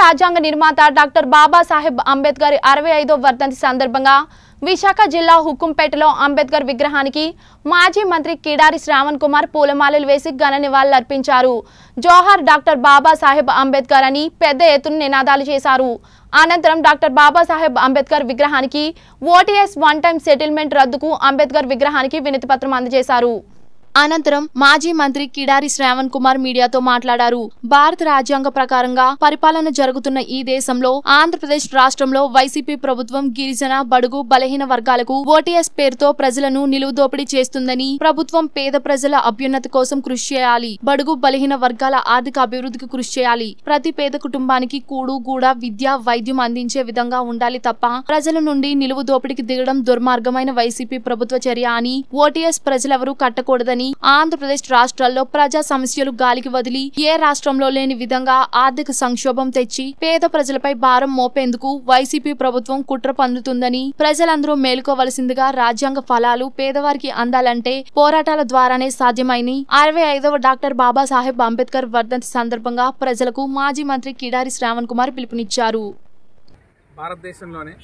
రాజ్యాంగ నిర్మాత డాక్టర్ బాబాసాహెబ్ అంబేద్కర్ అరవై ఐదో వర్ధంతి సందర్భంగా విశాఖ జిల్లా హుకుంపేటలో అంబేద్కర్ విగ్రహానికి మాజీ మంత్రి కిడారి శ్రావణ్ కుమార్ పూలమాలలు వేసి ఘన నివాళులర్పించారు జోహార్ డాక్టర్ బాబాసాహెబ్ అంబేద్కర్ అని పెద్ద ఎత్తున నినాదాలు చేశారు అనంతరం డాక్టర్ బాబాసాహెబ్ అంబేద్కర్ విగ్రహానికి ఓటీఎస్ వన్ టైం సెటిల్మెంట్ రద్దుకు అంబేద్కర్ విగ్రహానికి వినతిపత్రం అందజేశారు అనంతరం మాజీ మంత్రి కిడారి శ్రావణ్ కుమార్ మీడియాతో మాట్లాడారు భారత రాజ్యాంగ ప్రకారంగా పరిపాలన జరుగుతున్న ఈ దేశంలో ఆంధ్రప్రదేశ్ రాష్ట్రంలో వైసీపీ ప్రభుత్వం గిరిజన బడుగు బలహీన వర్గాలకు ఓటీఎస్ పేరుతో ప్రజలను నిలువు దోపిడీ చేస్తుందని ప్రభుత్వం పేద ప్రజల అభ్యున్నతి కోసం కృషి చేయాలి బడుగు బలహీన వర్గాల ఆర్థిక అభివృద్ధికి కృషి చేయాలి ప్రతి పేద కుటుంబానికి కూడు గూడ విద్య వైద్యం అందించే విధంగా ఉండాలి తప్ప ప్రజల నుండి నిలువు దోపిడీకి దిగడం దుర్మార్గమైన వైసీపీ ప్రభుత్వ చర్య అని ఓటీఎస్ ప్రజలెవరూ కట్టకూడదని ఆంధ్రప్రదేశ్ రాష్ట్రాల్లో ప్రజా సమస్యలు గాలికి వదిలి ఏ రాష్ట్రంలో లేని విధంగా ఆర్థిక సంక్షోభం తెచ్చి పేద ప్రజలపై భారం మోపేందుకు వైసీపీ ప్రభుత్వం కుట్ర పన్నుతుందని ప్రజలందరూ మేలుకోవలసిందిగా రాజ్యాంగ ఫలాలు పేదవారికి అందాలంటే పోరాటాల ద్వారానే సాధ్యమైని అరవై ఐదవ డాక్టర్ బాబాసాహెబ్ అంబేద్కర్ వర్ధంతి సందర్భంగా ప్రజలకు మాజీ మంత్రి కిడారి శ్రావణ్ కుమార్ పిలుపునిచ్చారు భారతదేశంలోనే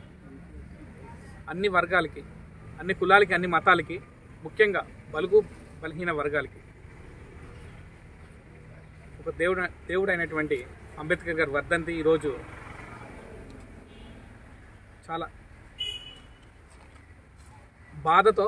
అన్ని వర్గాలకి అన్ని కులాలకి అన్ని మతాలకి ముఖ్యంగా బలుగు బలహీన వర్గాలకి ఒక దేవుడు దేవుడు అయినటువంటి అంబేద్కర్ గారి వర్ధంతి ఈరోజు చాలా బాధతో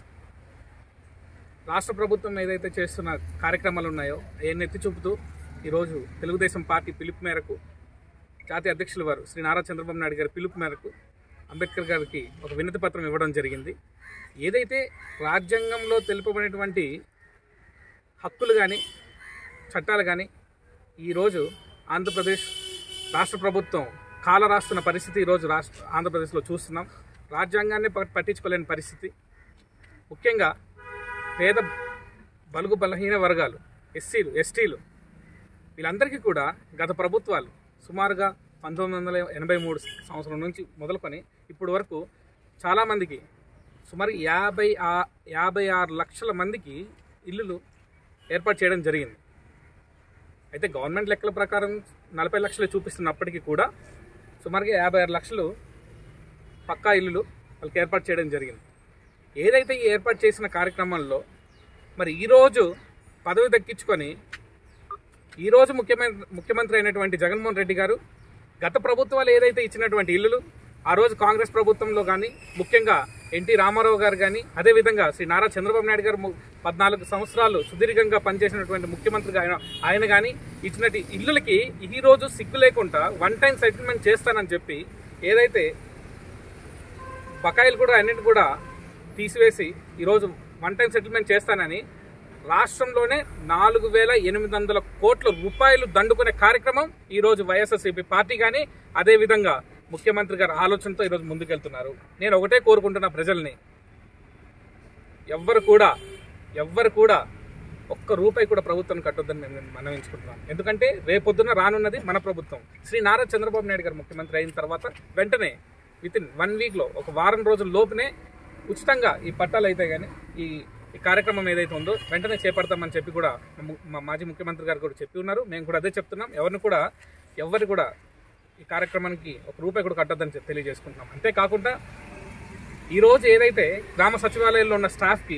రాష్ట్ర ప్రభుత్వం ఏదైతే చేస్తున్న కార్యక్రమాలు ఉన్నాయో అవన్నీ ఎత్తి చూపుతూ ఈరోజు తెలుగుదేశం పార్టీ పిలుపు మేరకు జాతీయ అధ్యక్షుల వారు శ్రీ నారా చంద్రబాబు నాయుడు గారి పిలుపు మేరకు అంబేద్కర్ గారికి ఒక వినతి పత్రం ఇవ్వడం జరిగింది ఏదైతే రాజ్యాంగంలో తెలుపబడినటువంటి హక్కులు కానీ చట్టాలు కానీ ఈరోజు ఆంధ్రప్రదేశ్ రాష్ట్ర ప్రభుత్వం కాల రాస్తున్న పరిస్థితి ఈరోజు రాష్ట్ర ఆంధ్రప్రదేశ్లో చూస్తున్నాం రాజ్యాంగాన్ని ప- పట్టించుకోలేని పరిస్థితి ముఖ్యంగా పేద బలుగు బలహీన వర్గాలు ఎస్సీలు ఎస్టీలు వీళ్ళందరికీ కూడా గత ప్రభుత్వాలు సుమారుగా పంతొమ్మిది వందల ఎనభై మూడు సంవత్సరం నుంచి మొదలుకొని ఇప్పటి వరకు చాలామందికి సుమారు యాభై ఆ యాభై ఆరు లక్షల మందికి ఇల్లులు ఏర్పాటు చేయడం జరిగింది అయితే గవర్నమెంట్ లెక్కల ప్రకారం నలభై లక్షలు చూపిస్తున్నప్పటికీ కూడా సుమారుగా యాభై ఆరు లక్షలు పక్కా ఇల్లులు వాళ్ళకి ఏర్పాటు చేయడం జరిగింది ఏదైతే ఈ ఏర్పాటు చేసిన కార్యక్రమంలో మరి ఈరోజు పదవి దక్కించుకొని ఈరోజు ముఖ్యమంత్రి ముఖ్యమంత్రి అయినటువంటి జగన్మోహన్ రెడ్డి గారు గత ప్రభుత్వాలు ఏదైతే ఇచ్చినటువంటి ఇల్లులు ఆ రోజు కాంగ్రెస్ ప్రభుత్వంలో కానీ ముఖ్యంగా ఎన్టీ రామారావు గారు కానీ అదేవిధంగా శ్రీ నారా చంద్రబాబు నాయుడు గారు ము- పద్నాలుగు సంవత్సరాలు సుదీర్ఘంగా పనిచేసినటువంటి ముఖ్యమంత్రిగా ఆయన ఆయన కానీ ఇచ్చినట్టు ఇల్లులకి ఈ రోజు సిగ్గు లేకుండా వన్ టైం సెటిల్మెంట్ చేస్తానని చెప్పి ఏదైతే బకాయిలు కూడా అన్నిటి కూడా తీసివేసి ఈరోజు వన్ టైం సెటిల్మెంట్ చేస్తానని రాష్ట్రంలోనే నాలుగు వేల ఎనిమిది వందల కోట్ల రూపాయలు దండుకునే కార్యక్రమం ఈరోజు వైఎస్ఆర్సీపీ పార్టీ కానీ అదేవిధంగా ముఖ్యమంత్రి గారి ఆలోచనతో ఈరోజు ముందుకెళ్తున్నారు నేను ఒకటే కోరుకుంటున్నా ప్రజల్ని ఎవ్వరు కూడా ఎవ్వరు కూడా ఒక్క రూపాయి కూడా ప్రభుత్వాన్ని కట్టొద్దని మేము మనవించుకుంటున్నాం ఎందుకంటే రేపొద్దున రానున్నది మన ప్రభుత్వం శ్రీ నారా చంద్రబాబు నాయుడు గారు ముఖ్యమంత్రి అయిన తర్వాత వెంటనే విత్ ఇన్ వన్ వీక్లో ఒక వారం రోజుల లోపునే ఉచితంగా ఈ పట్టాలు అయితే కానీ ఈ ఈ కార్యక్రమం ఏదైతే ఉందో వెంటనే చేపడతామని చెప్పి కూడా మా ము- మా మాజీ ముఖ్యమంత్రి గారు కూడా చెప్పి ఉన్నారు మేము కూడా అదే చెప్తున్నాం ఎవరిని కూడా ఎవరు కూడా ఈ కార్యక్రమానికి ఒక రూపాయి కూడా కట్టొద్దని చెప్పి తెలియజేసుకుంటున్నాం అంతేకాకుండా ఈరోజు ఏదైతే గ్రామ సచివాలయాల్లో ఉన్న స్టాఫ్కి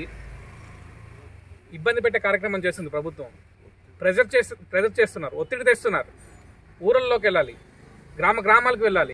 ఇబ్బంది పెట్టే కార్యక్రమం చేస్తుంది ప్రభుత్వం ప్రెజర్ చేసి ప్రెజర్ చేస్తున్నారు ఒత్తిడి తెస్తున్నారు ఊరల్లోకి వెళ్ళాలి గ్రామ గ్రామాలకు వెళ్ళాలి